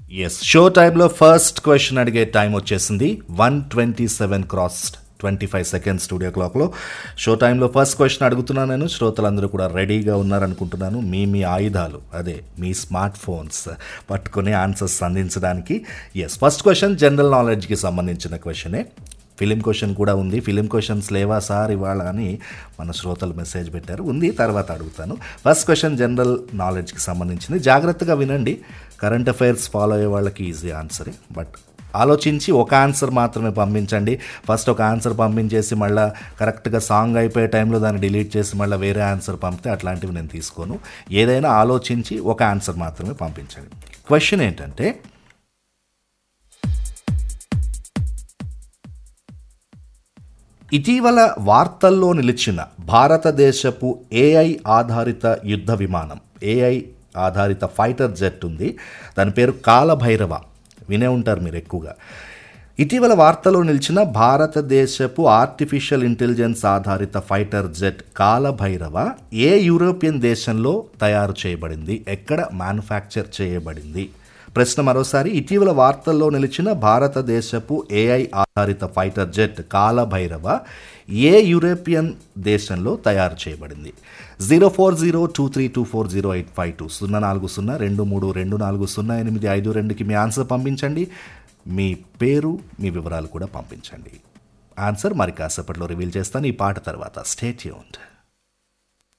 yes show టైంలో first question అడిగే time వచ్చేసింది one twenty seven cross twenty five seconds studio క్లాక్లో show టైంలో ఫస్ట్ క్వశ్చన్ అడుగుతున్నాను నేను శ్రోతలందరూ కూడా రెడీగా ఉన్నారనుకుంటున్నాను మీ మీ ఆయుధాలు అదే మీ స్మార్ట్ ఫోన్స్ పట్టుకుని ఆన్సర్స్ అందించడానికి ఎస్ ఫస్ట్ క్వశ్చన్ జనరల్ నాలెడ్జ్కి సంబంధించిన క్వశ్చనే ఫిలిం క్వశ్చన్ కూడా ఉంది ఫిలిం క్వశ్చన్స్ లేవా సార్ ఇవాళ అని మన శ్రోతలు మెసేజ్ పెట్టారు ఉంది తర్వాత అడుగుతాను ఫస్ట్ క్వశ్చన్ జనరల్ నాలెడ్జ్కి సంబంధించింది జాగ్రత్తగా వినండి కరెంట్ అఫైర్స్ ఫాలో అయ్యే వాళ్ళకి ఈజీ ఆన్సరే బట్ ఆలోచించి ఒక ఆన్సర్ మాత్రమే పంపించండి ఫస్ట్ ఒక ఆన్సర్ పంపించేసి మళ్ళీ కరెక్ట్గా సాంగ్ అయిపోయే టైంలో దాన్ని డిలీట్ చేసి మళ్ళీ వేరే ఆన్సర్ పంపితే అట్లాంటివి నేను తీసుకోను ఏదైనా ఆలోచించి ఒక ఆన్సర్ మాత్రమే పంపించండి క్వశ్చన్ ఏంటంటే ఇటీవల వార్తల్లో నిలిచిన భారతదేశపు ఏఐ ఆధారిత యుద్ధ విమానం ఏఐ ఆధారిత ఫైటర్ జెట్ ఉంది దాని పేరు కాలభైరవ వినే ఉంటారు మీరు ఎక్కువగా ఇటీవల వార్తలో నిలిచిన భారతదేశపు ఆర్టిఫిషియల్ ఇంటెలిజెన్స్ ఆధారిత ఫైటర్ జెట్ కాలభైరవ ఏ యూరోపియన్ దేశంలో తయారు చేయబడింది ఎక్కడ మ్యానుఫ్యాక్చర్ చేయబడింది ప్రశ్న మరోసారి ఇటీవల వార్తల్లో నిలిచిన భారతదేశపు ఏఐ ఆధారిత ఫైటర్ జెట్ కాలభైరవ ఏ యూరోపియన్ దేశంలో తయారు చేయబడింది zero four zero two three two four zero eight five two సున్నా నాలుగు సున్నా రెండు మూడు రెండు నాలుగు సున్నా ఎనిమిది ఐదు రెండుకి మీ ఆన్సర్ పంపించండి మీ పేరు మీ వివరాలు కూడా పంపించండి ఆన్సర్ మరి కాసేపట్లో రివీల్ చేస్తాను ఈ పాట తర్వాత స్టేట్ యూన్డ్